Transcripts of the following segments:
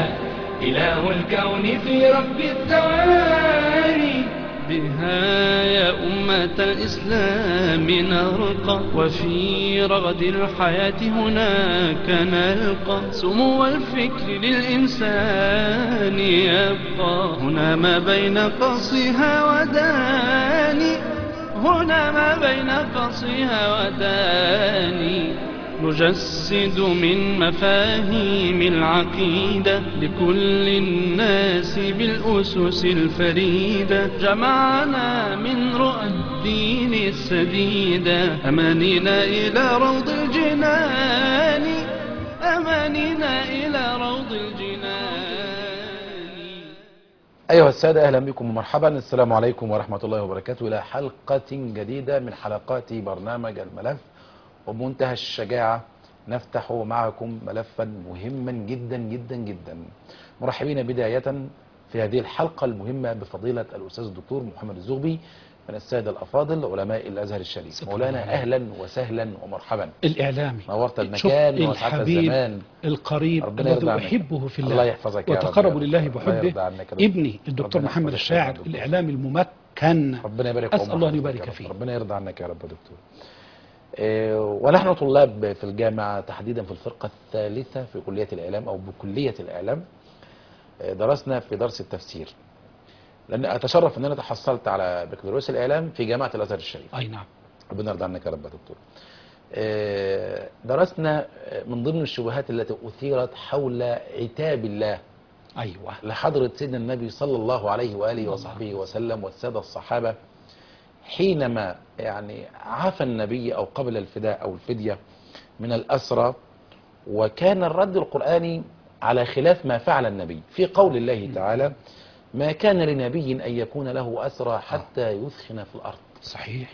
إله الكون في رب الثواني بها يا أمة الإسلام نرقى وفي رغد الحياة هناك نلقى سمو الفكر للإنسان يبقى هنا ما بين قصها وداني هنا ما بين قصها وداني نجسد من مفاهيم العقيدة لكل الناس بالأسس الفريدة جمعنا من رؤى الدين السديدة أمانينا إلى روض الجنان أمانينا إلى روض الجنان أيها السادة أهلا بكم ومرحبا السلام عليكم ورحمة الله وبركاته إلى حلقة جديدة من حلقات برنامج الملف وبمنتهى الشجاعة نفتح معكم ملفا مهما جدا جدا جدا مرحبين بداية في هذه الحلقة المهمة بفضيلة الأستاذ الدكتور محمد الزغبي من السادة الأفاضل علماء الأزهر الشريف ستر مولانا الله. أهلا وسهلا ومرحبا الإعلامي نورت شوف المكان وسعدت الحبيب الزمان القريب ربنا الذي يرضى عنك. أحبه في الله, الله يحفظك يا رب. وتقرب لله الله بحبه يرضى عنك يا رب. ابني الدكتور ربنا محمد يحفظك يا الشاعر رب. الإعلامي الممكن ربنا يبارك أسأل في الله أن عمرك يبارك يا رب. فيه. ربنا يرضى عنك يا رب يا دكتور آه، ونحن طلاب في الجامعة تحديدا في الفرقة الثالثة في كلية الإعلام أو بكلية الإعلام آه، درسنا في درس التفسير لأن أتشرف أن أنا تحصلت على بكالوريوس الإعلام في جامعة الأزهر الشريف أي نعم ربنا يرضى عنك يا رب يا دكتور آه، درسنا آه، من ضمن الشبهات التي أثيرت حول عتاب الله أيوة لحضرة سيدنا النبي صلى الله عليه وآله وصحبه وسلم والسادة الصحابة حينما يعني عفى النبي أو قبل الفداء أو الفدية من الأسرى وكان الرد القرآني على خلاف ما فعل النبي في قول الله تعالى ما كان لنبي أن يكون له أسرى حتى يثخن في الأرض صحيح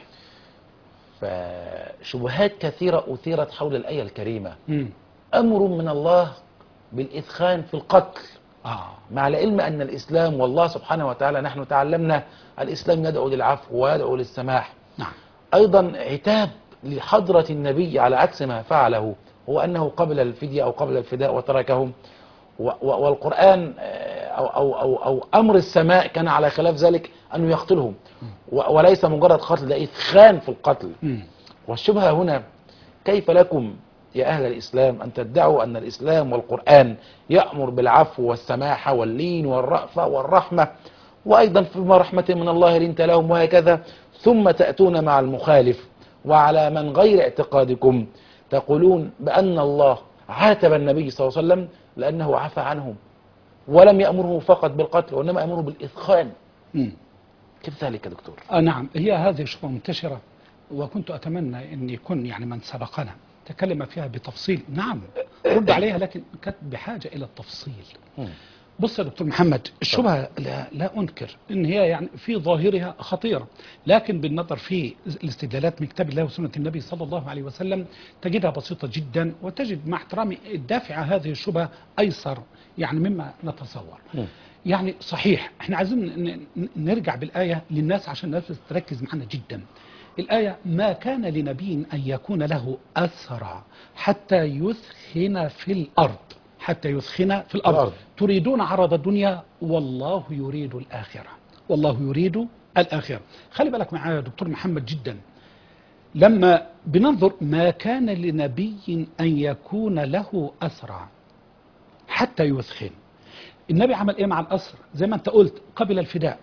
فشبهات كثيرة أثيرت حول الآية الكريمة مم. أمر من الله بالإثخان في القتل آه مع العلم أن الإسلام والله سبحانه وتعالى نحن تعلمنا الإسلام يدعو للعفو ويدعو للسماح نعم أيضا عتاب لحضرة النبي على عكس ما فعله هو أنه قبل الفدية أو قبل الفداء وتركهم و- و- والقرآن آه، أو, أو, أو, أو أمر السماء كان على خلاف ذلك أنه يقتلهم و- وليس مجرد قتل ده إثخان في القتل مم. والشبهة هنا كيف لكم يا أهل الإسلام أن تدعوا أن الإسلام والقرآن يأمر بالعفو والسماحة واللين والرأفة والرحمة وأيضا فيما رحمة من الله لنت لهم وهكذا ثم تأتون مع المخالف وعلى من غير اعتقادكم تقولون بأن الله عاتب النبي صلى الله عليه وسلم لأنه عفى عنهم ولم يأمره فقط بالقتل وإنما يأمره بالإثخان مم. كيف ذلك يا دكتور؟ آه نعم هي هذه شبهة منتشرة وكنت أتمنى أن يكون يعني من سبقنا تكلم فيها بتفصيل نعم رد عليها لكن كانت بحاجة إلى التفصيل مم. بص يا دكتور محمد الشبهة لا, لا أنكر إن هي يعني في ظاهرها خطيرة لكن بالنظر في الاستدلالات من كتاب الله وسنة النبي صلى الله عليه وسلم تجدها بسيطة جدا وتجد مع احترامي الدافع هذه الشبهة أيسر يعني مما نتصور مم. يعني صحيح احنا عايزين ن- ن- نرجع بالآية للناس عشان الناس تركز معنا جدا الآية ما كان لنبي أن يكون له أسرى حتى يثخن في الأرض حتى يثخن في الأرض, الأرض. تريدون عرض الدنيا والله يريد الآخرة والله يريد الآخرة خلي بالك معايا يا دكتور محمد جدا لما بننظر ما كان لنبي أن يكون له أسرى حتى يثخن النبي عمل ايه مع الأسر زي ما انت قلت قبل الفداء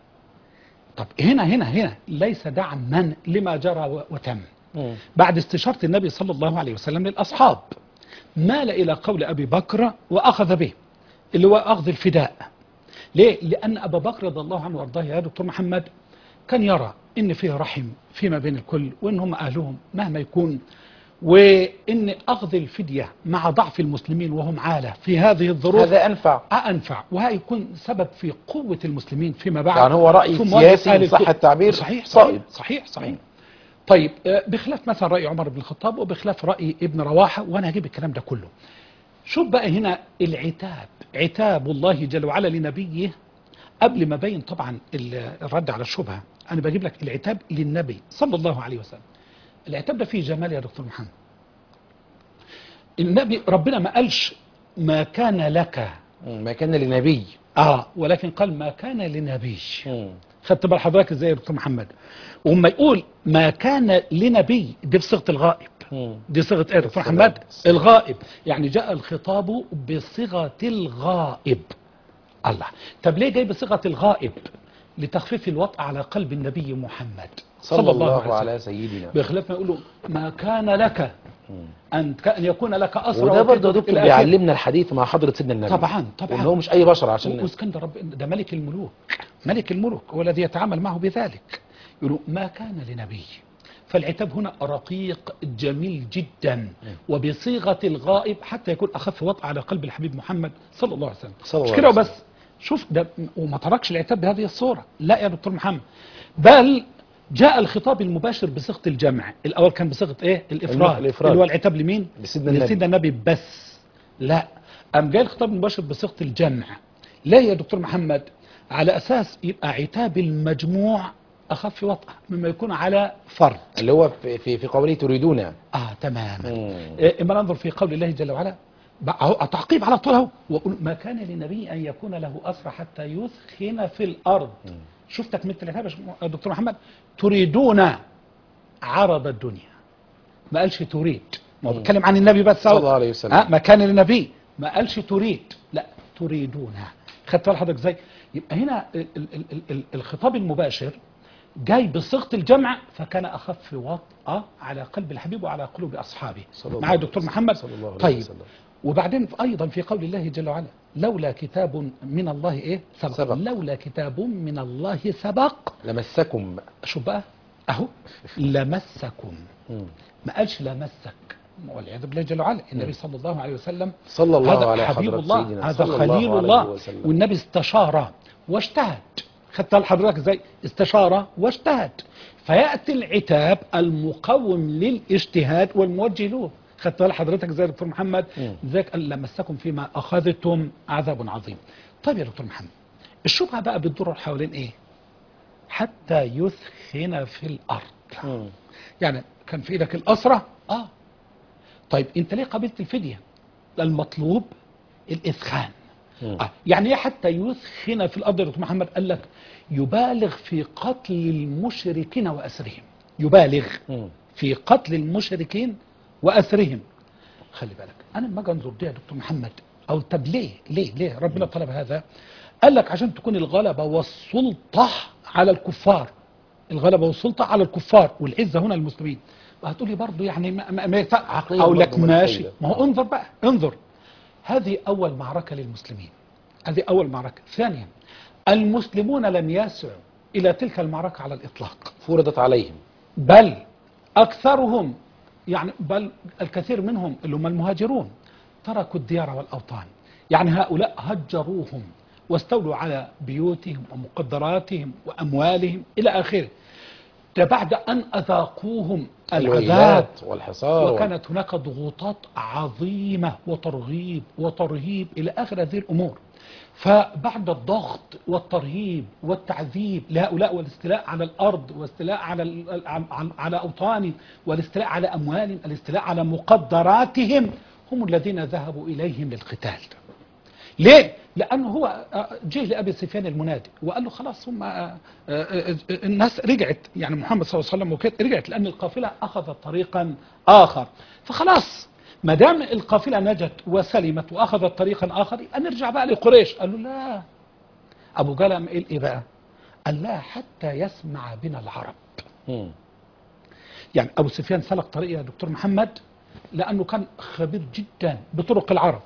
طب هنا هنا هنا ليس دعما لما جرى و- وتم مم. بعد استشارة النبي صلى الله عليه وسلم للأصحاب مال إلى قول أبي بكر وأخذ به اللي هو أخذ الفداء ليه؟ لأن أبا بكر رضي الله عنه وأرضاه يا دكتور محمد كان يرى إن فيه رحم فيما بين الكل وإن هم أهلهم مهما يكون وإن أخذ الفدية مع ضعف المسلمين وهم عالة في هذه الظروف هذا أنفع أنفع وهيكون سبب في قوة المسلمين فيما بعد يعني هو رأي في مواجهة سياسي أهل إن صح الكفر. التعبير صحيح صائب. صحيح صحيح, صحيح. مم. طيب آه، بخلاف مثلا رأي عمر بن الخطاب وبخلاف رأي ابن رواحة وأنا هجيب الكلام ده كله شوف بقى هنا العتاب عتاب الله جل وعلا لنبيه قبل ما بين طبعا ال- الرد على الشبهة أنا بجيب لك العتاب للنبي صلى الله عليه وسلم العتاب ده فيه جمال يا دكتور محمد النبي ربنا ما قالش ما كان لك مم. ما كان لنبي اه ولكن قال ما كان لنبي مم. خدت بال حضرتك ازاي يا دكتور محمد وما يقول ما كان لنبي دي بصيغه الغائب مم. دي صيغه ايه يا دكتور الصغائب. محمد الغائب يعني جاء الخطاب بصيغه الغائب الله طب ليه جاي بصيغه الغائب لتخفيف الوطأ على قلب النبي محمد صلى الله وسلم. على سيدنا بخلاف ما يقولوا ما كان لك أن أن يكون لك أسرى وده برضه يا وكذا دكتور إلى آخره. بيعلمنا الحديث مع حضرة سيدنا النبي طبعا طبعا وان هو مش اي بشر عشان واسكندر رب ده ملك الملوك ملك الملوك هو الذي يتعامل معه بذلك يقولوا ما كان لنبي فالعتاب هنا رقيق جميل جدا وبصيغة الغائب حتى يكون أخف وطأ على قلب الحبيب محمد صلى الله عليه وسلم صلى الله مش كده عليه وبس شوف ده وما تركش العتاب بهذه الصورة لا يا دكتور محمد بل جاء الخطاب المباشر بصيغة الجمع الأول كان بصيغة إيه الإفراد, الإفراد. اللي هو العتاب لمين لسيدنا النبي. لسيدنا النبي بس لا أم جاء الخطاب المباشر بصيغة الجمع لا يا دكتور محمد على أساس يبقى عتاب المجموع أخف وطأ مما يكون على فرد اللي هو في في, في قوله تريدون آه تماما مم. إيه، إما ننظر في قول الله جل وعلا بقى أهو تعقيب على طول اهو وقل ما كان لنبي أن يكون له أسرى حتى يثخن في الأرض شوف تكملة العتاب يا شيخ- دكتور محمد تريدون عرض الدنيا ما قالش تريد ما هو بيتكلم عن النبي بس صلى الله عليه وسلم. آه ما كان للنبي ما قالش تريد لا تريدون خدت بال حضرتك ازاي يبقى هنا ال ال ال ال الخطاب المباشر جاي بصيغه الجمع فكان اخف وطأة على قلب الحبيب وعلى قلوب اصحابه صلى الله معايا عليه دكتور وسلم. محمد صلى الله عليه طيب وسلم. وبعدين ايضا في قول الله جل وعلا لولا كتاب من الله ايه سبق, سبق. لولا كتاب من الله سبق لمسكم شوف بقى اهو لمسكم مم. ما قالش لمسك والعياذ بالله جل وعلا النبي صلى الله عليه وسلم صلى الله هذا على حبيب حضرة الله سيدنا هذا صلى خليل عليه الله وسلم. والنبي استشار واجتهد خدت بال حضرتك ازاي استشار واجتهد فياتي العتاب المقوم للاجتهاد والموجه له خدت بال حضرتك ازاي يا دكتور محمد مم. ذاك قال لمسكم فيما اخذتم عذاب عظيم طيب يا دكتور محمد الشبهه بقى بتدور حوالين ايه حتى يثخن في الارض مم. يعني كان في ايدك الاسره اه طيب انت ليه قبلت الفديه المطلوب الاثخان مم. آه. يعني ايه حتى يثخن في الارض يا دكتور محمد قال لك يبالغ في قتل المشركين واسرهم يبالغ مم. في قتل المشركين واسرهم خلي بالك انا لما اجي انظر دي يا دكتور محمد او طب ليه ليه ليه ربنا طلب هذا قال لك عشان تكون الغلبه والسلطه على الكفار الغلبه والسلطه على الكفار والعزه هنا المسلمين هتقولي برضه يعني ما, ما, ما ينفع- عقلية اقول لك برضه ماشي منطقية. ما هو انظر بقى انظر هذه اول معركه للمسلمين هذه اول معركه ثانيا المسلمون لم يسعوا الى تلك المعركه على الاطلاق فرضت عليهم بل أكثرهم يعني بل الكثير منهم اللي هم المهاجرون تركوا الديار والأوطان يعني هؤلاء هجروهم واستولوا على بيوتهم ومقدراتهم وأموالهم إلى آخره ده بعد أن أذاقوهم العذاب الويلات والحصار وال- وكانت هناك ضغوطات عظيمة وترغيب وترهيب إلى آخر هذه الأمور فبعد الضغط والترهيب والتعذيب لهؤلاء والاستيلاء على الأرض والاستيلاء على ال- على- على أوطانهم والاستيلاء على أموالهم الاستيلاء على مقدراتهم هم الذين ذهبوا إليهم للقتال ليه؟ لأنه هو آه، جه لأبي سفيان المنادي وقال له خلاص هم آه، آه، آه، الناس رجعت يعني محمد صلى الله عليه وسلم وكده رجعت لأن القافلة أخذت طريقا آخر فخلاص ما دام القافلة نجت وسلمت وأخذت طريقا آخر يبقى نرجع بقى لقريش قال له لا أبو جهل قام قال إيه بقى؟ قال لا حتى يسمع بنا العرب مم. يعني أبو سفيان سلك طريق يا دكتور محمد لأنه كان خبير جدا بطرق العرب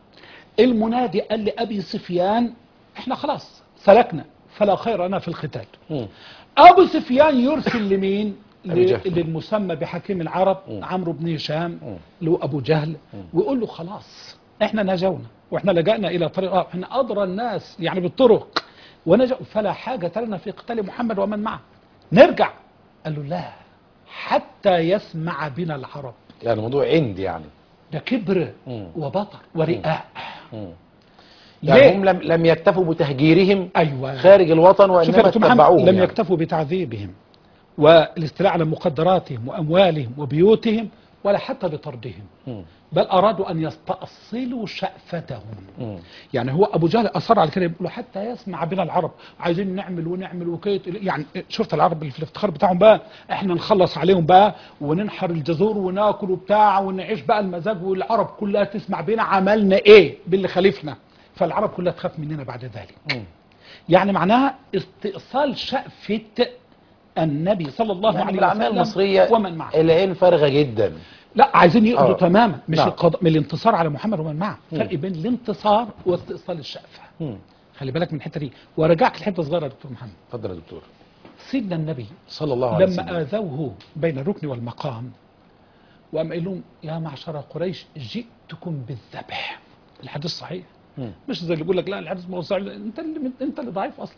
المنادي قال لأبي سفيان احنا خلاص سلكنا فلا خير لنا في القتال مم. أبو سفيان يرسل لمين أبي ل- جهل. للمسمى بحكيم العرب مم. عمرو بن هشام مم. اللي هو أبو جهل ويقول له خلاص احنا نجونا واحنا لجأنا إلى طريق آخر. احنا أدرى الناس يعني بالطرق ونجوا فلا حاجة لنا في قتال محمد ومن معه نرجع قال له لا حتى يسمع بنا العرب يعني الموضوع عندي يعني ده كبر مم. وبطر ورئاء مم. ليه؟ يعني هم لم لم يكتفوا بتهجيرهم أيوة خارج الوطن شوف يا وانما دكتور محمد اتبعوهم لم يعني. يكتفوا بتعذيبهم والاستيلاء على مقدراتهم واموالهم وبيوتهم ولا حتى بطردهم مم. بل أرادوا أن يستأصلوا شأفتهم مم. يعني هو أبو جهل أصر على كده يقول حتى يسمع بنا العرب عايزين نعمل ونعمل وكيت يعني شفت العرب اللي في الافتخار بتاعهم بقى احنا نخلص عليهم بقى وننحر الجزور وناكل وبتاع ونعيش بقى المزاج والعرب كلها تسمع بينا عملنا ايه باللي خالفنا فالعرب كلها تخاف مننا بعد ذلك مم. يعني معناها استئصال شأفة النبي صلى الله يعني عليه الأعمال وسلم المصرية ومن معه العين فارغة جدا لا عايزين يقضوا آه. تماما مش نعم. القضاء من الانتصار على محمد ومن معه مم. فرق بين الانتصار واستئصال الشأفة مم. خلي بالك من الحته دي وارجعك لحته صغيره يا دكتور محمد اتفضل يا دكتور سيدنا النبي صلى الله عليه لما وسلم اذوه بين الركن والمقام وقام قايل لهم يا معشر قريش جئتكم بالذبح الحديث صحيح مم. مش زي اللي بيقول لك لا الحديث موضوع انت اللي انت اللي ضعيف اصلا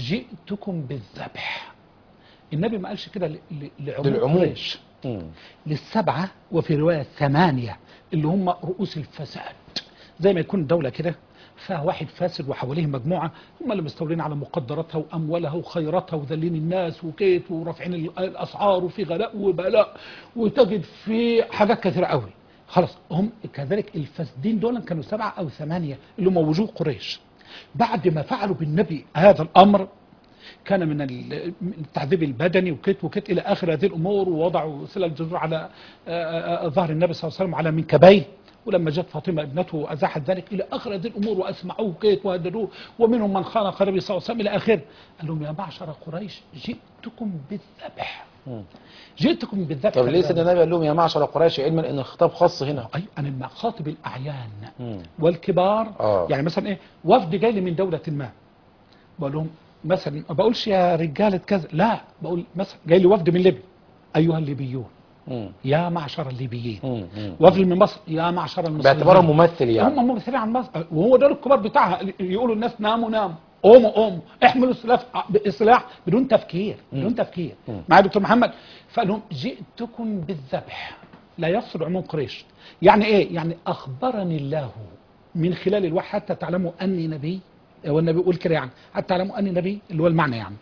جئتكم بالذبح النبي ما قالش كده ل- ل- لعموم للعموم. قريش مم. للسبعة وفي رواية ثمانية اللي هم رؤوس الفساد زي ما يكون دولة كده فيها واحد فاسد وحواليه مجموعة هم اللي مستولين على مقدراتها وأموالها وخيراتها وذلين الناس وكيت ورافعين ال- الأسعار وفي غلاء وبلاء وتجد في حاجات كثيرة قوي خلاص هم كذلك الفاسدين دول كانوا سبعة أو ثمانية اللي هم وجوه قريش بعد ما فعلوا بالنبي هذا الأمر كان من ال- من التعذيب البدني وكت وكت الى اخر هذه الامور ووضعوا سلة الجذور على آه، آه، ظهر النبي صلى الله عليه وسلم على منكبيه ولما جت فاطمه ابنته ازاحت ذلك الى اخر هذه الامور واسمعوه كيت وهددوه ومنهم من خانق النبي صلى الله عليه وسلم الى اخره قال لهم يا معشر قريش جئتكم بالذبح مم. جئتكم بالذبح طب ليه سيدنا النبي قال لهم يا معشر قريش علما ان الخطاب خاص هنا اي انا لما خاطب الاعيان مم. والكبار آه. يعني مثلا ايه وفد جاي لي من دوله ما بقول لهم مثلا ما بقولش يا رجاله كذا لا بقول مثلا جاي لي وفد من ليبيا ايها الليبيون مم. يا معشر الليبيين مم. مم. وفد من مصر يا معشر المصريين باعتباره ممثل يعني هم ممثلين عن مصر وهو دول الكبار بتاعها يقولوا الناس ناموا ناموا قوموا قوموا احملوا السلاح السلاح بدون تفكير بدون تفكير مم. معايا دكتور محمد فقال لهم جئتكم بالذبح لا يفصل عموم قريش يعني ايه يعني اخبرني الله من خلال الوحي حتى تعلموا اني نبي هو النبي يقول كده يعني حتى تعلموا اني نبي اللي هو المعنى يعني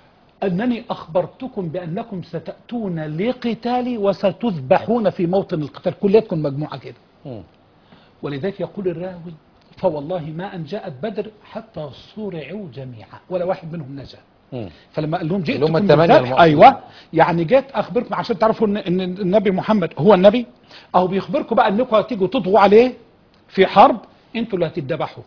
أنني أخبرتكم بأنكم ستأتون لقتالي وستذبحون في موطن القتال كليتكم مجموعة كده مم. ولذلك يقول الراوي فوالله ما أن جاءت بدر حتى صرعوا جميعا ولا واحد منهم نجا مم. فلما قال لهم اللي هم جئتكم الثمانية بالذبح المقصودين. ايوه يعني جيت اخبركم عشان تعرفوا ان ان النبي محمد هو النبي او بيخبركم بقى انكم هتيجوا تطغوا عليه في حرب انتوا اللي هتذبحوا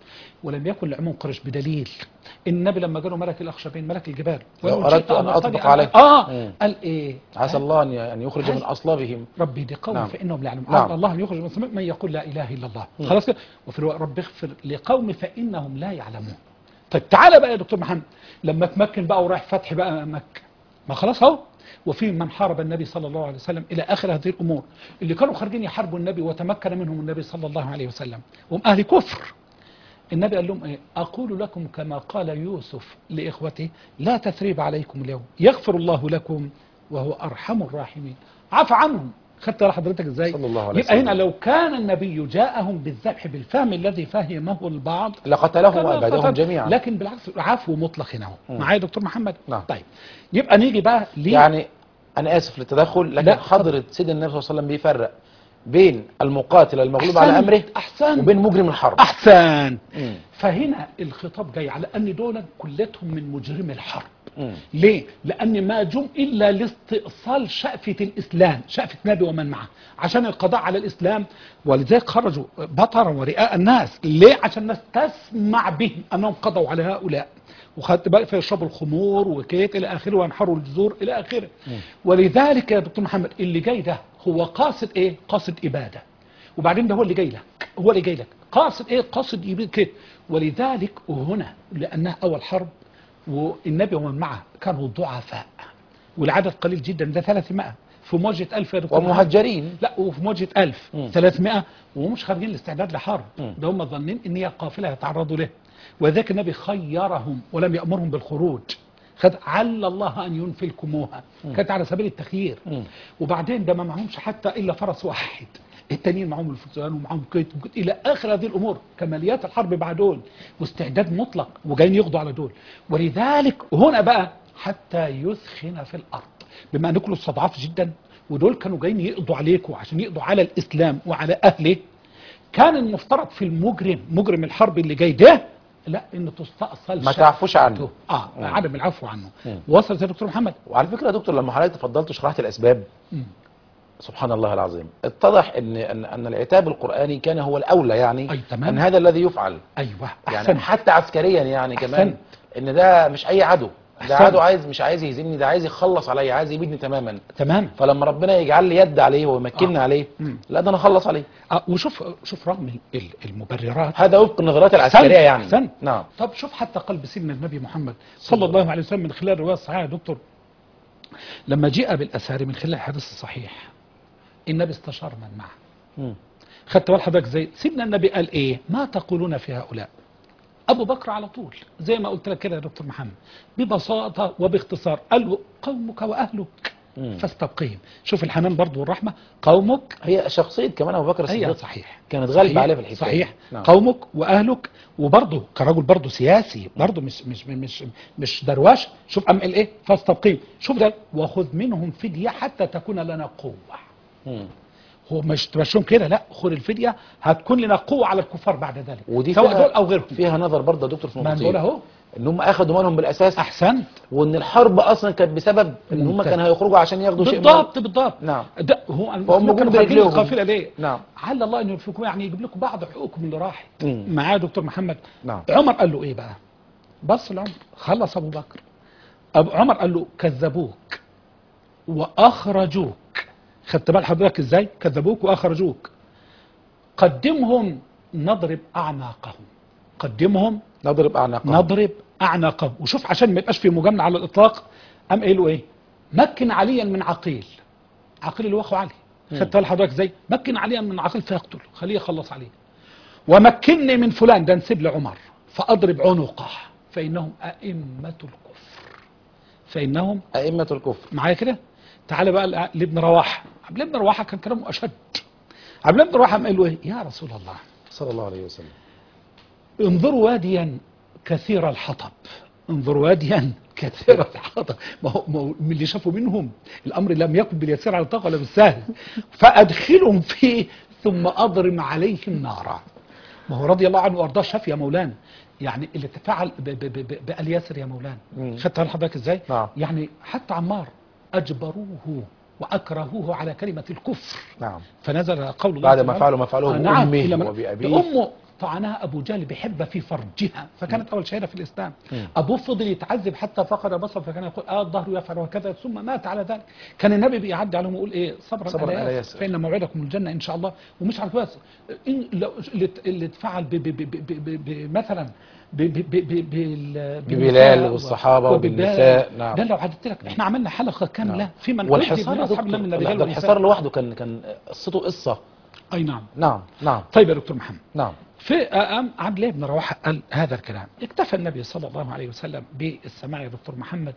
ولم يكن لعموم قريش بدليل النبي لما جاله ملك الاخشبين ملك الجبال لو وقال أردت جئت أن أمرتني أطبق أن- عليك. اه مم. قال ايه عسى الله أن أن يخرج من أصلابهم ربي دي قوم نعم. فانهم لا يعلمون نعم. نعم. الله ان يخرج من سماء من يقول لا اله الا الله خلاص كده وفي الوقت رب اغفر لقوم فانهم لا يعلمون طيب تعالى بقى يا دكتور محمد لما تمكن بقى ورايح فتح بقى مكه ما خلاص اهو وفي من حارب النبي صلى الله عليه وسلم الى اخر هذه الامور اللي كانوا خارجين يحاربوا النبي وتمكن منهم النبي صلى الله عليه وسلم وهم اهل كفر النبي قال لهم ايه اقول لكم كما قال يوسف لاخوته لا تثريب عليكم اليوم يغفر الله لكم وهو ارحم الراحمين عفى عنهم خدت على حضرتك ازاي صلى الله عليه يبقى هنا وسلم. لو كان النبي جاءهم بالذبح بالفهم الذي فهمه البعض لقتلهم كان وأبادهم قتل. جميعا لكن بالعكس عفو مطلق هنا اهو معايا يا دكتور محمد نعم. طيب يبقى نيجي بقى ليه يعني أنا آسف للتدخل لكن لا، حضرة سيدنا النبي صلى الله عليه وسلم بيفرق بين المقاتل المغلوب أحسنت، على أمره أحسنت. وبين مجرم الحرب احسن مم. فهنا الخطاب جاي على ان دول كلتهم من مجرمي الحرب مم. ليه؟ لأن ما جم إلا لاستئصال شأفة الإسلام شأفة النبي ومن معه عشان القضاء على الإسلام ولذلك خرجوا بطرا ورئاء الناس ليه؟ عشان الناس تسمع بهم أنهم قضوا على هؤلاء وخدت بالك فيشربوا الخمور وكيت إلى آخره وينحروا الجذور إلى آخره ولذلك يا دكتور محمد اللي جاي ده هو قاصد إيه؟ قاصد إبادة وبعدين ده هو اللي جاي لك هو اللي جاي لك قاصد ايه قاصد يبيد كده ولذلك وهنا لانها اول حرب والنبي ومن معه كانوا ضعفاء والعدد قليل جدا ده 300 في مواجهه 1000 يا دكتور محمد. ومهجرين لا وفي مواجهه 1000 مم. 300 ومش خارجين لاستعداد لحرب مم. ده هم ظنين ان هي قافله يتعرضوا له وذلك النبي خيرهم ولم يامرهم بالخروج خد عل الله ان ينفلكموها كانت على سبيل التخيير مم. وبعدين ده ما معهمش حتى الا فرس واحد التانيين معهم الفرسان ومعهم كيت وكيت الى اخر هذه الامور كماليات الحرب مع دول واستعداد مطلق وجايين يقضوا على دول ولذلك هنا بقى حتى يثخن في الارض بما ان كله استضعاف جدا ودول كانوا جايين يقضوا عليكم عشان يقضوا على الاسلام وعلى اهله كان المفترض في المجرم مجرم الحرب اللي جاي ده لا ان تستأصل ما تعفوش عنه. شهادته. اه مم. عدم العفو عنه مم. وصلت يا دكتور محمد وعلى فكره يا دكتور لما حضرتك تفضلت وشرحت الاسباب مم. سبحان الله العظيم اتضح ان ان ان العتاب القراني كان هو الاولى يعني أي تمام. ان هذا الذي يفعل ايوه يعني احسنت حتى عسكريا يعني كمان أحسنت. ان ده مش اي عدو ده أحسنت. عدو عايز مش عايز يهزمني ده عايز يخلص عليا عايز يبيدني تماما تمام فلما ربنا يجعل لي يد عليه ويمكنني آه. عليه مم. لا ده انا اخلص عليه آه وشوف شوف رغم ال- المبررات هذا وفق النظريات العسكريه يعني أحسنت. نعم طب شوف حتى قلب سيدنا النبي محمد صلى الله عليه وسلم من خلال الرواية الصحيحة يا دكتور لما جاء بالأساري من خلال الحديث الصحيح النبي استشار من معه مم. خدت بال حضرتك زي سيدنا النبي قال ايه ما تقولون في هؤلاء ابو بكر على طول زي ما قلت لك كده يا دكتور محمد ببساطه وباختصار قال له قومك واهلك مم. فاستبقيهم شوف الحنان برضو والرحمه قومك هي شخصيه كمان ابو بكر هي الصديق صحيح كانت غالبه صحيح. عليه في الحكايه صحيح نعم. قومك واهلك وبرضه كرجل برضه سياسي برضه مش مش مش مش دروشه شوف قام قال ايه فاستبقيهم شوف ده وخذ منهم فديه حتى تكون لنا قوه مم. هو مش تمشيهم كده لا خذ الفديه هتكون لنا قوه على الكفار بعد ذلك ودي سواء فيها دول او غيرهم فيها نظر برضه يا دكتور في ما نقطتين دول اهو ان هم اخذوا مالهم بالاساس احسنت وان الحرب اصلا كانت بسبب ان هم ممتاز. كانوا هيخرجوا عشان ياخدوا شيء من- بالضبط بالضبط نعم. ده هو فهم المسلمين كانوا جم خارجين برجليهم. القافله ليه؟ نعم على الله انه يفكم يعني يجيب لكم بعض حقوقكم اللي راحت مم. معاه دكتور محمد نعم. عمر قال له ايه بقى؟ بص لعمر خلص ابو بكر أبو عمر قال له كذبوك واخرجوك خدت بال حضرتك ازاي؟ كذبوك واخرجوك قدمهم نضرب اعناقهم قدمهم نضرب اعناقهم نضرب اعناقهم وشوف عشان ما يبقاش في مجامله على الاطلاق قام قايل له ايه مكن عليا من عقيل عقيل اللي هو اخو علي خدت بال حضرتك ازاي مكن عليا من عقيل فيقتل خليه يخلص عليه ومكنني من فلان ده نسيب لعمر فاضرب عنقه فانهم ائمه الكفر فانهم ائمه الكفر معايا كده تعالى بقى لأ- لابن رواحه عبد الله بن رواحه كان كلامه اشد عبد الله بن رواحه قام قال له ايه يا رسول الله صلى الله عليه وسلم انظروا واديا كثير الحطب انظروا واديا كثير الحطب ما هو ما هو من اللي شافوا منهم الامر لم يكن باليسير على الطاقه ولا بالسهل فادخلهم فيه ثم اضرم عليهم نارا ما هو رضي الله عنه وارضاه شاف يا مولانا يعني اللي تفاعل ب- ب- ب- ب- بالياسر يا مولانا مم. خدت بالك حضرتك ازاي؟ نعم. يعني حتى عمار اجبروه واكرهوه على كلمه الكفر نعم فنزل قول الله بعد ما تعالى فعلوا ما فعلوه آه، نعم بأمه إلى من- وبأبيه. ده أمه طعنها أبو جهل بحبة في فرجها فكانت أول شهادة في الإسلام مم. أبوه فضل يتعذب حتى فقد بصر فكان يقول آه الظهر يفعل وكذا ثم مات على ذلك كان النبي بيعدي عليهم ويقول إيه صبرا, صبراً على على ياسر ياسر. فإن موعدكم الجنة إن شاء الله ومش عارف بس إن لو اللي اللي اتفعل ب- ب- ب- ب- ب- ب- مثلا ب- ب- ب- ب- بال- ببلال بالنساء والصحابة وبالبلال. وبالنساء، نعم. ده لو عدت لك احنا عملنا حلقة كاملة نعم. في من والحصار من يا أصحاب دكتور الله من لا، الرجال ده والنساء الحصار لوحده كان كان قصته قصه أي نعم نعم نعم طيب يا دكتور محمد نعم في أم عبد الله بن رواحه قال هذا الكلام اكتفى النبي صلى الله عليه وسلم بالسماع يا دكتور محمد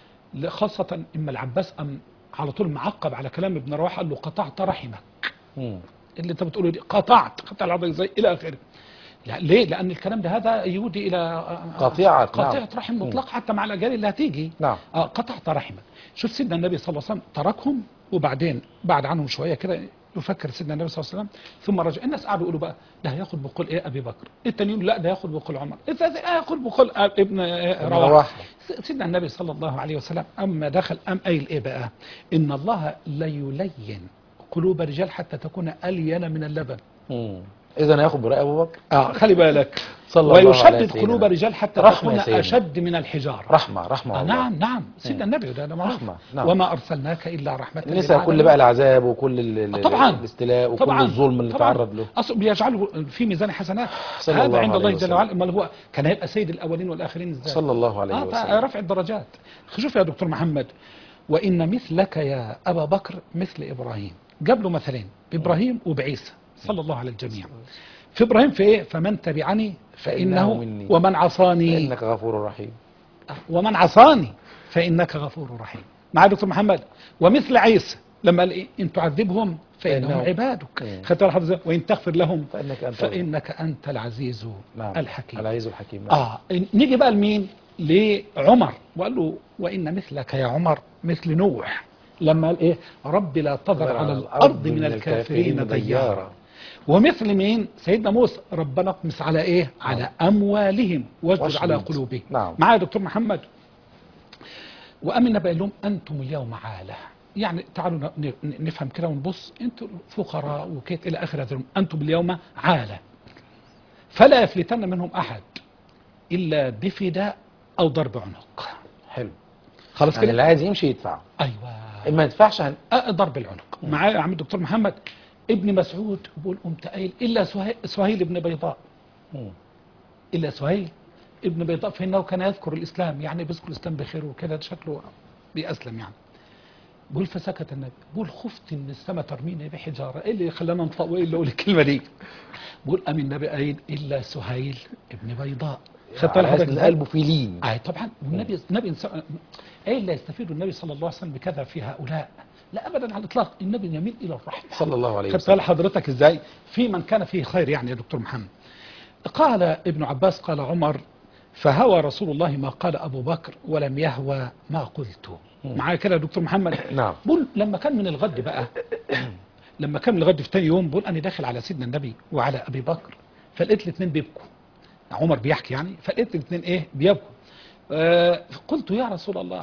خاصة إما العباس أم على طول معقب على كلام ابن رواحه قال له قطعت رحمك مم. اللي انت بتقوله دي قطعت قطع العضل ازاي الى اخره لا ليه لان الكلام ده هذا يودي الى قطيعة، قطيعه نعم. رحم مطلق حتى مع الاجيال اللي هتيجي نعم. اه قطعت رحمك شوف سيدنا النبي صلى الله عليه وسلم تركهم وبعدين بعد عنهم شويه كده يفكر سيدنا النبي صلى الله عليه وسلم ثم رجع الناس قعدوا يقولوا بقى ده هياخد بقول ايه ابي بكر التانيين لا ده هياخد بقول عمر الثالث اه هياخد بقول ابن آه، ابن رواحه رواحة. سيدنا النبي صلى الله عليه وسلم اما دخل ام قايل ايه بقى ان الله ليلين قلوب الرجال حتى تكون الين من اللبن مم. اذا هياخد براي ابو بكر اه خلي بالك صلى الله عليه ويشدد سيدنا. قلوب الرجال حتى رحمة يا تكون سيدنا. اشد من الحجاره رحمه رحمه آه والله. نعم نعم سيدنا النبي ده, ده معروف رحمة، نعم. وما ارسلناك الا رحمه نسى كل للعالمين. بقى العذاب وكل ال- ال- طبعا الاستيلاء وكل طبعا الظلم اللي طبعا. تعرض له اصل بيجعله في ميزان حسنات صلى هذا الله عند الله عليه جل وسلم. وعلا امال هو كان هيبقى سيد الاولين والاخرين ازاي صلى الله عليه اه وسلم رفع الدرجات شوف يا دكتور محمد وان مثلك يا ابا بكر مثل ابراهيم جاب له مثلين بابراهيم وبعيسى صلى الله على الجميع في ابراهيم في ايه فمن تبعني فانه فإنه مني. ومن عصاني انك غفور رحيم ومن عصاني فإنك غفور رحيم مع دكتور محمد ومثل عيسى لما قال إيه؟ إن تعذبهم فإنهم فإنهم- عبادك مم. خدت بالك حضرتك؟ وإن تغفر لهم فانك انت فإنك أنت العزيز نعم الحكيم العزيز الحكيم نعم. آه نيجي بقى لمين لعمر وقال له وإن مثلك يا عمر مثل نوح لما قال ايه رب لا تذر على الارض من الكافرين ديارا ومثل مين سيدنا موسى ربنا اطمس على ايه على اموالهم واسجد واشدد. على قلوبهم نعم. معايا يا دكتور محمد وامن بقى لهم انتم اليوم عاله يعني تعالوا ن- ن- نفهم كده ونبص انتم فقراء وكيت الى اخر هذا اليوم. انتم اليوم عاله فلا يفلتن منهم احد الا بفداء او ضرب عنق حلو خلاص يعني كده اللي عايز يمشي يدفع ايوه ما يدفعش هن... آه، ضرب العنق معايا يا عم الدكتور محمد ابن مسعود بيقول قمت قايل الا سهيل, سهيل ابن بيضاء مم. الا سهيل ابن بيضاء فانه كان يذكر الاسلام يعني بيذكر الاسلام بخير وكده شكله بيأسلم يعني بقول فسكت النبي بقول خفت ان السماء ترميني بحجاره ايه اللي خلانا نطق وايه اللي اقول الكلمه دي بقول ام النبي قايل الا سهيل ابن بيضاء خدت بالك على حضرتك أساس إزاي؟ قلبه فيه لين اي طبعا والنبي النبي إنس- ايه اللي يستفيد النبي صلى الله عليه وسلم بكذا في هؤلاء لا ابدا على الاطلاق النبي يميل الى الرحمه صلى الله عليه خدت وسلم بال حضرتك ازاي في من كان فيه خير يعني يا دكتور محمد قال ابن عباس قال عمر فهوى رسول الله ما قال ابو بكر ولم يهوى ما قلت معايا كده يا دكتور محمد نعم. بقول لما كان من الغد بقى لما كان من الغد في تاني يوم بقول انا داخل على سيدنا النبي وعلى ابي بكر فلقيت الاثنين بيبكوا عمر بيحكي يعني فلقيت الاثنين ايه بيبكوا آه قلت يا رسول الله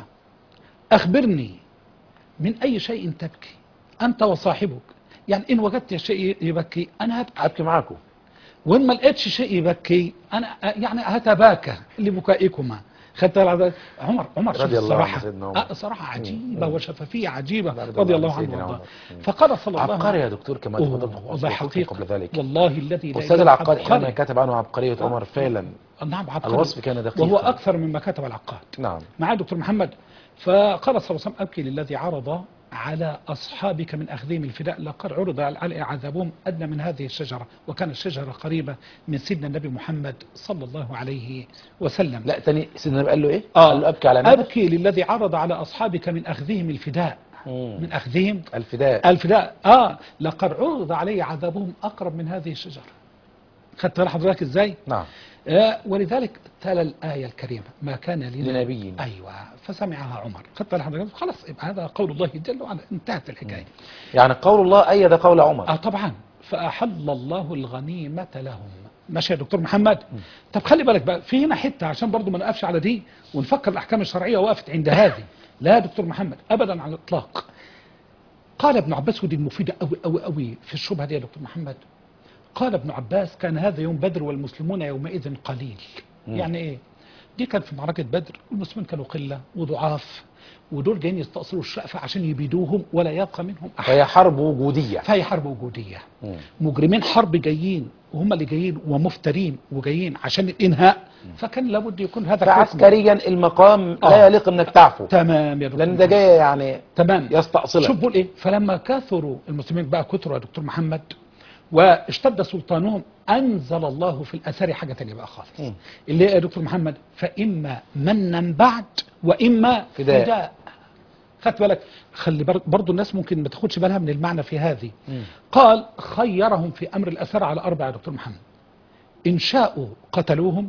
اخبرني من اي شيء تبكي انت وصاحبك يعني ان وجدت شيء يبكي انا هبكي ابكي معاكم وان ما لقيتش شيء يبكي انا يعني هتباكى لبكائكما خدت بالك؟ عمر عمر شوف رضي الله عنه الصراحه سيدنا عمر. آه، صراحه عجيبه وشفافيه عجيبه رضي رضي الله الله عن عنه سيدنا وارضاه عمر. فقال صلى الله عليه عبقري يا دكتور كما أوه، تفضلت والله حقيقة قبل ذلك والله الذي لا أستاذ إله العقاد عبقري. حينما كتب عنه عبقرية عمر فعلا نعم عبقري الوصف كان دقيقا وهو اكثر مما كتب العقاد نعم معاه دكتور محمد فقال صلى الله عليه وسلم أبكي للذي عرض على أصحابك من أخذهم الفداء لقد عرض على عذابهم أدنى من هذه الشجرة وكان الشجرة قريبة من سيدنا النبي محمد صلى الله عليه وسلم لا تاني سيدنا النبي قال له ايه؟ آه. قال له ابكي على نفسك أبكي للذي عرض على أصحابك من أخذهم الفداء مم. من أخذهم الفداء الفداء آه لقد عرض علي عذابهم أقرب من هذه الشجرة خدت بال حضرتك إزاي؟ نعم آه، ولذلك تلا الآية الكريمة ما كان لنا لنبي. أيوة فسمعها عمر خدت بالك حضرتك خلاص يبقى هذا قول الله جل وعلا انتهت الحكاية يعني قول الله أيد قول عمر آه طبعا فأحل الله الغنيمة لهم ماشي يا دكتور محمد طب خلي بالك بقى في هنا حتة عشان برضو ما نقفش على دي ونفكر الأحكام الشرعية وقفت عند هذه لا يا دكتور محمد أبدا على الإطلاق قال ابن عباس ودي المفيدة أوي أوي أوي في الشبهة دي يا دكتور محمد قال ابن عباس كان هذا يوم بدر والمسلمون يومئذ قليل يعني ايه دي كان في معركة بدر والمسلمين كانوا قلة وضعاف ودول جايين يستأصلوا الشقفة عشان يبيدوهم ولا يبقى منهم أحد فهي حرب وجودية فهي حرب وجودية مم. مجرمين حرب جايين وهم اللي جايين ومفترين وجايين عشان الإنهاء فكان لابد يكون هذا حكم. فعسكريا المقام لا آه. يليق انك تعفو تمام يا دكتور لان ده جاي يعني تمام يستأصلك شوف بقول ايه فلما كثروا المسلمين بقى كثروا يا دكتور محمد واشتد سلطانهم انزل الله في الاثار حاجه ثانيه بقى خالص مم. اللي هي يا دكتور محمد فاما منا بعد واما فداء. فداء خدت بالك خلي بر- برضو الناس ممكن ما تاخدش بالها من المعنى في هذه مم. قال خيرهم في امر الاثار على اربعه يا دكتور محمد ان شاءوا قتلوهم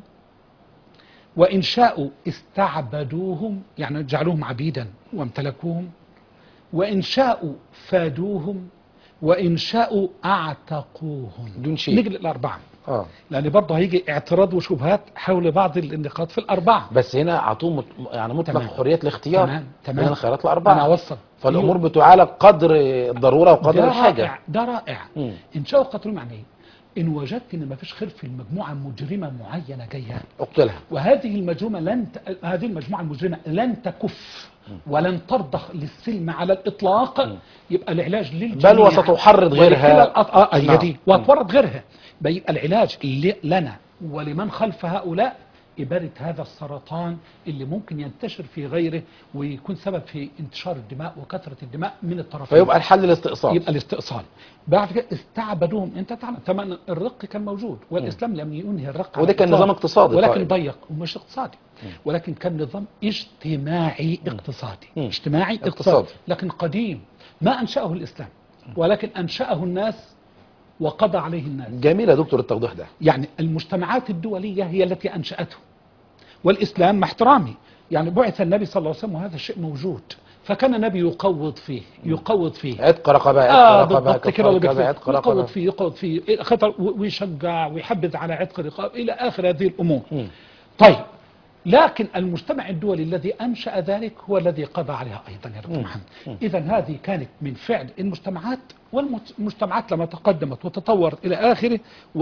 وإن شاءوا استعبدوهم يعني جعلوهم عبيدا وامتلكوهم وإن شاءوا فادوهم وإن شاءوا أعتقوهم دون شيء. نجي للأربعة اه لأن برضه هيجي اعتراض وشبهات حول بعض النقاط في الأربعة بس هنا عطوه مت... يعني مطلق تمام. حرية الاختيار تمام تمام بين الخيارات أنا الأربعة أوصل فالأمور بتعالج قدر الضرورة وقدر ده الحاجة رائع ده رائع مم. إن شاءوا قتلوهم يعني إيه؟ إن وجدت إن ما فيش خير في المجموعة مجرمة معينة جاية اقتلها وهذه المجموعة لن ت... هذه المجموعة المجرمة لن تكف ولن ترضخ للسلم على الإطلاق يبقى العلاج للجميع بل وستحرض غيرها. ولكلا الأط... آه هي نعم. دي وتورط غيرها بيبقى العلاج ل... لنا ولمن خلف هؤلاء إبادة هذا السرطان اللي ممكن ينتشر في غيره ويكون سبب في انتشار الدماء وكثرة الدماء من الطرفين فيبقى الحل الاستئصال يبقى الاستئصال بعد كده استعبدوهم انت تعلم طبعا الرق كان موجود والاسلام لم ينهي الرق على وده كان الإطلاق. نظام اقتصادي ولكن طيب. ضيق ومش اقتصادي ولكن كان نظام اجتماعي اقتصادي مم. اجتماعي اقتصادي. اقتصادي لكن قديم ما انشاه الاسلام ولكن انشاه الناس وقضى عليه الناس جميل يا دكتور التوضيح ده يعني المجتمعات الدولية هي التي أنشأته والإسلام مع احترامي يعني بعث النبي صلى الله عليه وسلم وهذا الشيء موجود فكان النبي يقوض فيه يقوض فيه عتق رقبة عتق اه رقبة بالضبط كده كفارة ولا كذا، عتق رقبة يقوض فيه يقوض فيه خطر و- ويشجع ويحبذ على عتق رقاب الى اخر هذه الامور مم. طيب لكن المجتمع الدولي الذي انشا ذلك هو الذي قضى عليها ايضا يا دكتور محمد اذا هذه كانت من فعل المجتمعات والمجتمعات لما تقدمت وتطورت الى اخره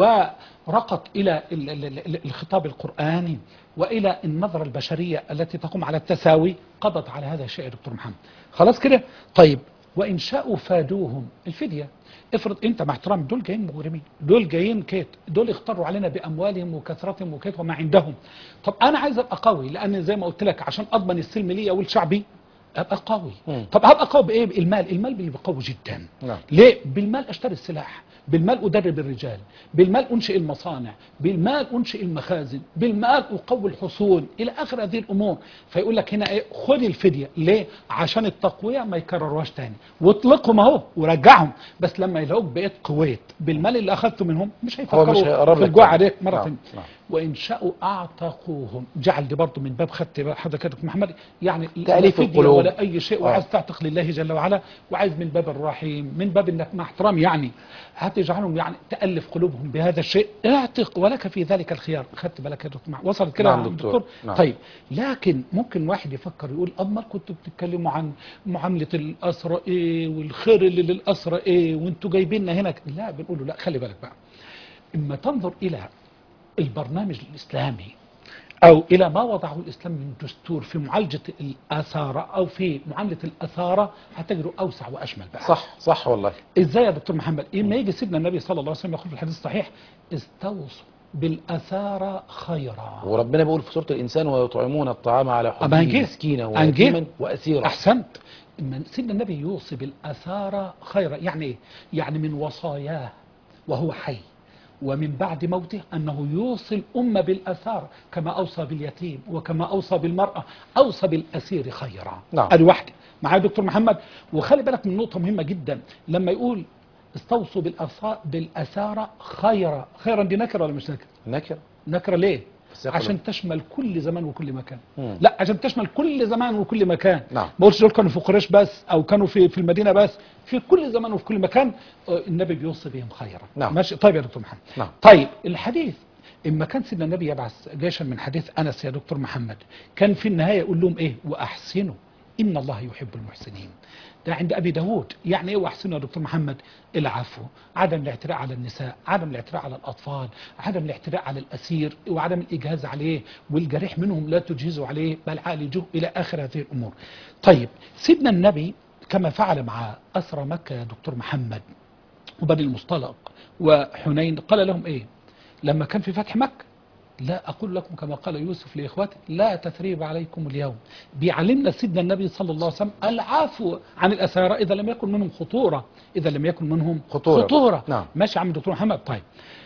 ورقت الى ال- ال- ال- الخطاب القراني والى النظره البشريه التي تقوم على التساوي قضت على هذا الشيء يا دكتور محمد خلاص كده طيب وان شاءوا فادوهم الفديه افرض انت مع احترام دول جايين مغرمين دول جايين كيت دول اختاروا علينا باموالهم وكثرتهم وكيت وما عندهم طب انا عايز ابقى قوي لان زي ما قلت لك عشان اضمن السلم ليا والشعبي ابقى قوي مم. طب هبقى قوي بايه بالمال المال بيبقى قوي جدا نعم. ليه بالمال اشتري السلاح بالمال ادرب الرجال بالمال انشئ المصانع بالمال انشئ المخازن بالمال اقوي الحصون الى اخر هذه الامور فيقول لك هنا ايه خد الفديه ليه عشان التقويه ما يكرروهاش تاني واطلقهم اهو ورجعهم بس لما يلاقوك بقيت قويت بالمال اللي اخذته منهم مش هو مش هيفكروا هيقرب في لك الجوع تاني. عليك مره نعم، تانية. نعم. وان شاءوا اعتقوهم جعل دي برضه من باب خدت بقى حضرتك يا دكتور محمد يعني لا تأليف فدية القلوب. ولا اي شيء آه. وعايز تعتق لله جل وعلا وعايز من باب الرحيم من باب انك مع احترام يعني هتجعلهم يعني تالف قلوبهم بهذا الشيء اعتق ولك في ذلك الخيار خدت بالك يا دكتور محمد وصلت كده نعم يا دكتور. نعم. طيب لكن ممكن واحد يفكر يقول امال كنتوا بتتكلموا عن معامله الاسرى ايه والخير اللي للاسرى ايه وانتوا جايبيننا هنا ك- لا بنقول له لا خلي بالك بقى اما تنظر الى البرنامج الاسلامي او الى ما وضعه الاسلام من دستور في معالجه الاثاره او في معامله الاثاره هتجده اوسع واشمل بقى صح صح والله ازاي يا دكتور محمد اما يجي سيدنا النبي صلى الله عليه وسلم يقول في الحديث الصحيح استوصوا بالاثار خيرا وربنا بيقول في سورة الإنسان ويطعمون الطعام على أما حبه هنجيب. مسكينا هنجيب. ويتيما وأسيرا احسنت إما سيدنا النبي يوصي بالاثار خيرا يعني ايه يعني من وصاياه وهو حي ومن بعد موته انه يوصي الامه بالاثار كما اوصى باليتيم وكما اوصى بالمراه اوصى بالاسير خيرا نعم. ادي واحده معايا يا دكتور محمد وخلي بالك من نقطه مهمه جدا لما يقول استوصوا بالأثار بالأثارة خيرا خيرا دي نكرة ولا مش نكرة نكر نكرة ليه السياق عشان تشمل كل زمان وكل مكان مم. لا عشان تشمل كل زمان وكل مكان نعم. ما قلتش دول كانوا في قريش بس او كانوا في في المدينه بس في كل زمان وفي كل مكان آه، النبي بيوصي بهم خيرا نعم. ماشي طيب يا دكتور محمد نعم. طيب الحديث اما كان سيدنا النبي يبعث جيشا من حديث انس يا دكتور محمد كان في النهايه يقول لهم ايه واحسنوا ان الله يحب المحسنين ده عند ابي داود يعني ايه واحسنوا يا دكتور محمد العفو عدم الاعتراء على النساء عدم الاعتراء على الاطفال عدم الاعتراء على الاسير وعدم الاجهاز عليه والجريح منهم لا تجهزوا عليه بل عالجوه الى اخر هذه الامور طيب سيدنا النبي كما فعل مع اسرى مكه يا دكتور محمد وبني المصطلق وحنين قال لهم ايه لما كان في فتح مكة لا أقول لكم كما قال يوسف لإخوته لا تثريب عليكم اليوم بيعلمنا سيدنا النبي صلى الله عليه وسلم العفو عن الأسارة إذا لم يكن منهم خطورة إذا لم يكن منهم خطورة. خطورة نعم. ماشي يا عم دكتور محمد طيب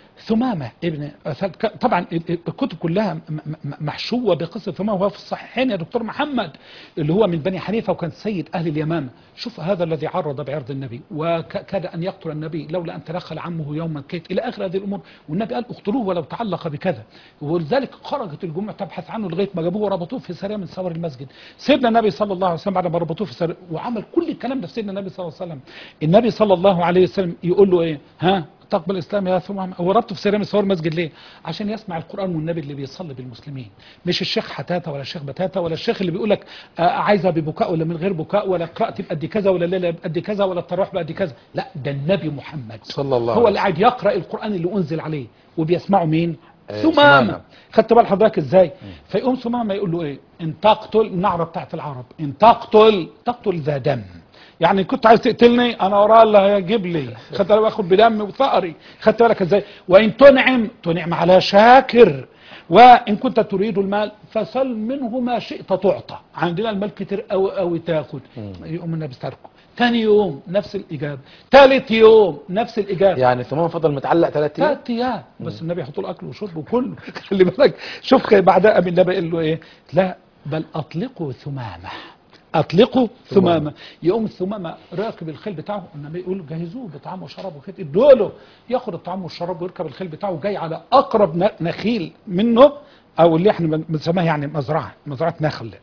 ثمامة ابن أسد ك- طبعا الكتب كلها م- م- محشوة بقصة ثمامة وهو في الصحيحين يا دكتور محمد اللي هو من بني حنيفة وكان سيد أهل اليمامة شوف هذا الذي عرض بعرض النبي وكاد أن يقتل النبي لولا أن تدخل عمه يوما كيت إلى آخر هذه الأمور والنبي قال اقتلوه ولو تعلق بكذا ولذلك خرجت الجمعة تبحث عنه لغاية ما جابوه وربطوه في سرية من سوار المسجد سيدنا النبي صلى الله عليه وسلم بعد ما ربطوه في سرية وعمل كل الكلام ده في سيدنا النبي صلى الله عليه وسلم النبي صلى الله عليه وسلم يقول له إيه ها تقبل الاسلام يا ثمامة هو ربطه في سيرامي صور المسجد ليه عشان يسمع القران والنبي اللي بيصلي بالمسلمين مش الشيخ حتاته ولا الشيخ بتاته ولا الشيخ اللي بيقول لك آه، عايزها ببكاء ولا من غير بكاء ولا قراءتي بقد كذا ولا الليله بقد كذا ولا التراويح بقد كذا لا ده النبي محمد صلى الله هو عليه اللي قاعد يقرا القران اللي انزل عليه وبيسمعه مين آه، ثمامه ثمامة. خدت بال حضرتك ازاي فيقوم ثمامه يقول له ايه ان تقتل النعره بتاعت العرب ان تقتل تقتل ذا دم يعني كنت عايز تقتلني انا وراه اللي هيجيب لي خدت بالك باخد بدمي وثأري خدت بالك ازاي وان تنعم تنعم على شاكر وان كنت تريد المال فسل منه ما شئت تعطى عندنا المال كتير قوي قوي تاخد يقوم النبي تركه ثاني يوم نفس الاجابه ثالث يوم نفس الاجابه يعني ثمام فضل متعلق ثلاث ايام ثلاث ايام بس النبي يحط له اكل وشرب وكله خلي بالك شوف بعدها قام النبي قال له ايه لا بل اطلقوا ثمامه اطلقوا ثمامه يقوم الثمامه راكب الخيل بتاعه النبي يقول جهزوه بطعام وشراب وكده ادوا له ياخد الطعام والشراب ويركب الخيل بتاعه جاي على اقرب ن- نخيل منه او اللي احنا بن- بنسميها يعني مزرعه مزرعه نخل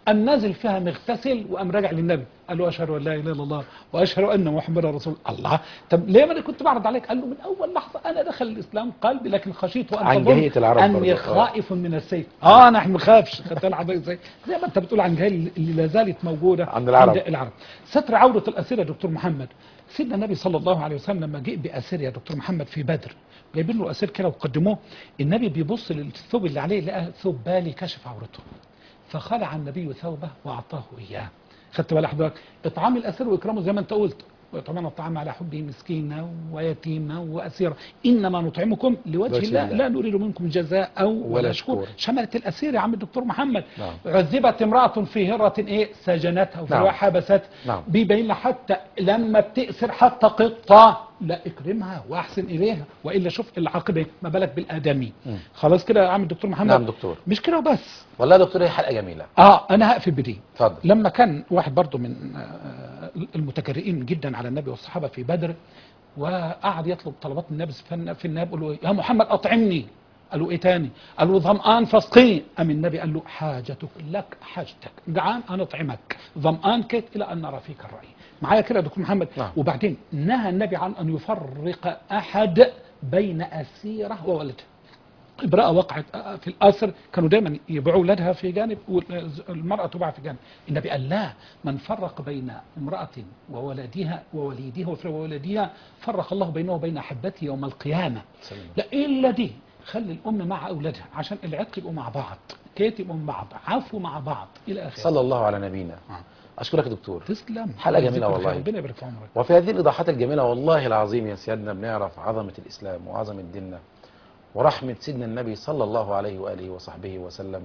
قام نازل فيها مغتسل وقام راجع للنبي قال له اشهد ان لا اله الا الله واشهد ان محمدا رسول الله طب ليه ما انا كنت بعرض عليك قال له من اول لحظه انا دخل الاسلام قلبي لكن خشيت وان عن تظن جاهية العرب اني برضه. آه. خائف من السيف اه انا ما خافش خدت العب ازاي زي ما انت بتقول عن جاهل اللي لا زالت موجوده عند العرب. العرب ستر عوره الاسير يا دكتور محمد سيدنا النبي صلى الله عليه وسلم لما جه باسير يا دكتور محمد في بدر جايبين له اسير كده وقدموه النبي بيبص للثوب اللي عليه لقى ثوب بالي كشف عورته فخلع النبي ثوبه واعطاه اياه خدت بالك حضرتك اطعام الاسير واكرامه زي ما انت قلت ويطعمون الطعام على حبه مسكينا ويتيما واسيرا انما نطعمكم لوجه لوجه الله الله. لا نريد منكم جزاء او ولا ولا شكور شكور. شملت الاسير يا عم الدكتور محمد نعم. عذبت امراه في هره ايه سجنتها وفي نعم. رواية حبست نعم. بيبين لها حتى لما بتأسر حتى قطة لا اكرمها واحسن اليها والا شوف العاقبه ما بالك بالادمي مم. خلاص كده يا عم الدكتور محمد نعم دكتور. مش كده وبس والله يا دكتور هي حلقه جميله اه انا هقفل بدي اتفضل لما كان واحد برضو من آه، المتجرئين جدا على النبي والصحابه في بدر وقعد يطلب طلبات من النبي فالن- في النبي قال له يا محمد اطعمني قال له ايه تاني قال له ظمآن فاسقي ام النبي قال له حاجتك لك حاجتك جعان انا اطعمك ظمآن كيت الى ان نرى فيك الراي معايا كده يا دكتور محمد نعم. وبعدين نهى النبي عن ان يفرق احد بين اسيره وولده امرأة وقعت في الأسر كانوا دايما يبيعوا أولادها في جانب والمرأة تباع في جانب النبي قال لا من فرق بين امرأة وولدها ووليدها وولدها فرق الله بينه وبين أحبته يوم القيامة سلام. لا إلا دي خلي الأم مع أولادها عشان العتق يبقوا مع بعض كيت يبقوا مع بعض عفوا مع بعض إلى آخره صلى الله على نبينا آه. اشكرك يا دكتور تسلم حلقة جميلة ذكر والله. خير. ربنا يبارك في عمرك وفي هذه الإيضاحات الجميلة والله العظيم يا سيادنا بنعرف عظمة الإسلام وعظمة ديننا ورحمة سيدنا النبي صلى الله عليه وآله وصحبه وسلم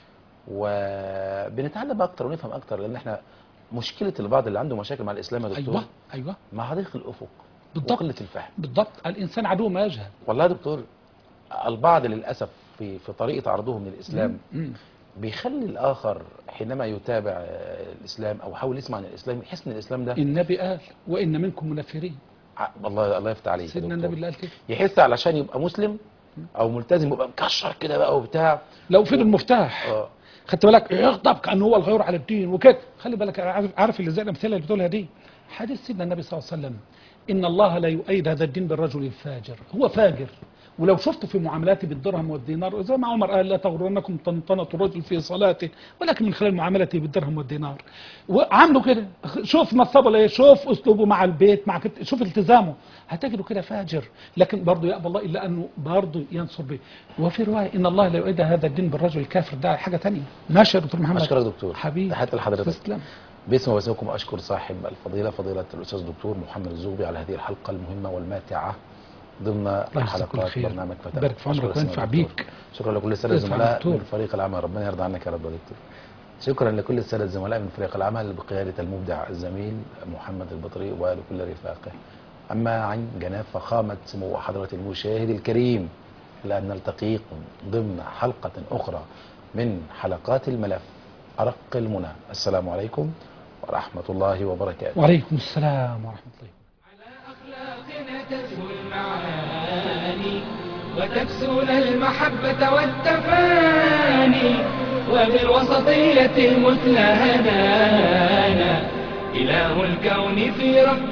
وبنتعلم أكتر ونفهم أكتر لأن احنا مشكلة البعض اللي عنده مشاكل مع الإسلام يا دكتور أيوه أيوه مع ضيق الأفق بالضبط. وقلة الفهم بالضبط الإنسان عدو ما يجهل والله يا دكتور البعض للأسف في في طريقة عرضهم للإسلام مم. بيخلي الآخر حينما يتابع آه، الإسلام أو حاول يسمع عن الإسلام يحس إن الإسلام ده النبي قال وإن منكم منفرين ع- الله الله يفتح عليك يا سيدنا دكتور. النبي اللي قال كده يحس علشان يبقى مسلم او ملتزم يبقى مكشر كده بقى وبتاع لو في المفتاح اه خدت بالك يغضب كان هو الغيور على الدين وكده خلي بالك عارف, عارف اللي زي الامثله اللي بتقولها دي حديث سيدنا النبي صلى الله عليه وسلم ان الله لا يؤيد هذا الدين بالرجل الفاجر هو فاجر ولو شفته في معاملاته بالدرهم والدينار زي ما عمر قال لا تغرنكم طنطنة الرجل في صلاته ولكن من خلال معاملته بالدرهم والدينار وعامله كده شوف نصبه ليه شوف اسلوبه مع البيت مع كت... شوف التزامه هتجده كده فاجر لكن برضه يأبى الله الا انه برضه ينصر به وفي روايه ان الله لا يؤيد هذا الدين بالرجل الكافر ده حاجه ثانيه ماشي يا دكتور محمد اشكرك دكتور حبيبي تحياتي لحضرتك تسلم باسم وباسمكم اشكر صاحب الفضيله فضيله الاستاذ الدكتور محمد الزغبي على هذه الحلقه المهمه والماتعه ضمن كل حلقات خير. برنامج فتاة بارك في عمرك أشكر وينفع السيد الدكتور. بيك. شكرا لكل الساده ينفع الزملاء دكتور. من فريق العمل ربنا يرضى عنك يا رب يا دكتور شكرا لكل الساده الزملاء من فريق العمل بقياده المبدع الزميل محمد البطري ولكل رفاقه اما عن جناب فخامه سمو حضره المشاهد الكريم الى ان نلتقيكم ضمن حلقه اخرى من حلقات الملف ارق المنى السلام عليكم ورحمه الله وبركاته وعليكم السلام ورحمه الله على أخلاقنا تزهو المعاني وتكسون المحبة والتفاني وبالوسطية المثلى هدانا إله الكون في رب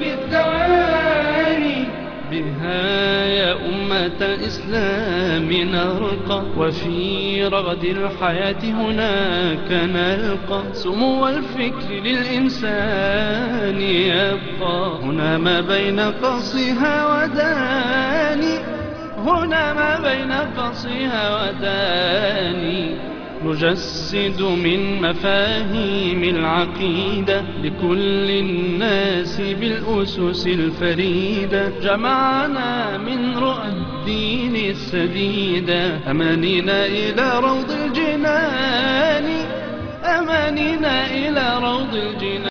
الثواني بها يا أمة الإسلام نرقى وفي رغد الحياة هناك نلقى سمو الفكر للإنسان يبقى هنا ما بين قصها وداني هنا ما بين قصها وداني نجسد من مفاهيم العقيدة لكل الناس بالأسس الفريدة جمعنا من رؤى الدين السديدة أمانينا إلى روض الجنان أمانينا إلى روض الجنان